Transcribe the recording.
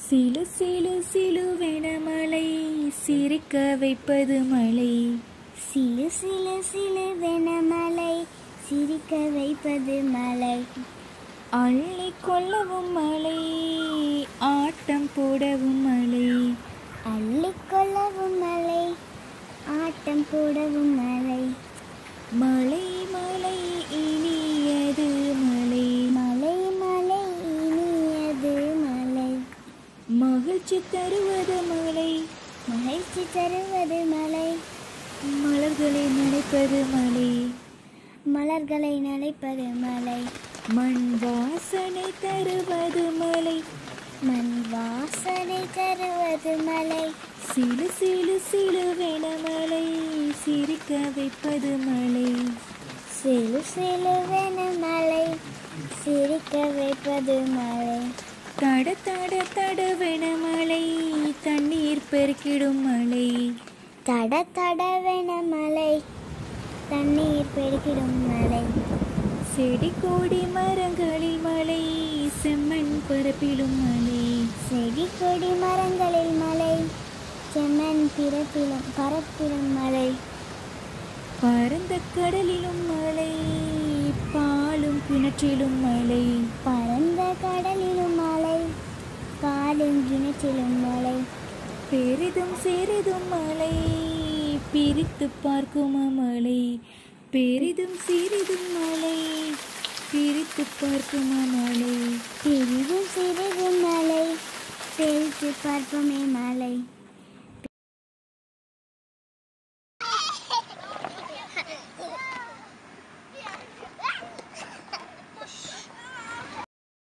சிலு சிலு சிலுவென மலை சிரிக்க வைப்பது மலை சிலு சிலு சிலுவென மலை சிரிக்க வைப்பது மலை அள்ளி கொள்ளவும் மலை ஆட்டம் போடவும் மலை அள்ளிக்கொள்ளவும் மலை ஆட்டம் போடவும் மலை மலை மலை இனியது மலை மலை மலை இனியது மலை மகிழ்ச்சி தருவது மலை மகிழ்ச்சி தருவது மலை மலர்களை நினைப்பது மலை மலர்களை நினைப்பது மலை மண் வாசனை தருவது மலை மண் வாசனை தருவது மலை சிலு சிலு சிலுவென மலை சிரிக்க வைப்பது மலை சிலு சிலுவென மலை சிரிக்க வைப்பது மலை தட தட தடவென மலை தண்ணீர் பெருக்கிடும் மலை தட தடவென மலை தண்ணீர் பெருக்கிடும் மலை செடி கொடி மரங்களில் மலை செம்மண் பரப்பிலும் மலை செடி கொடி மரங்களில் மலை செம்மண் பிறப்பிலும் பரப்பிலும் மலை பரந்த கடலிலும் மலை பாலும் கிணற்றிலும் மலை பரந்த கடலிலும் மலை பாலும் கிணற்றிலும் மலை பெரிதும் சிறிதும் மலை பிரித்து பார்க்குமா மலை பெரிதும் சிறிதும் மலை பிரித்து பார்க்குமா மலை சிறிதும் சிறிதும் மலை பிரித்து பார்ப்போமே மலை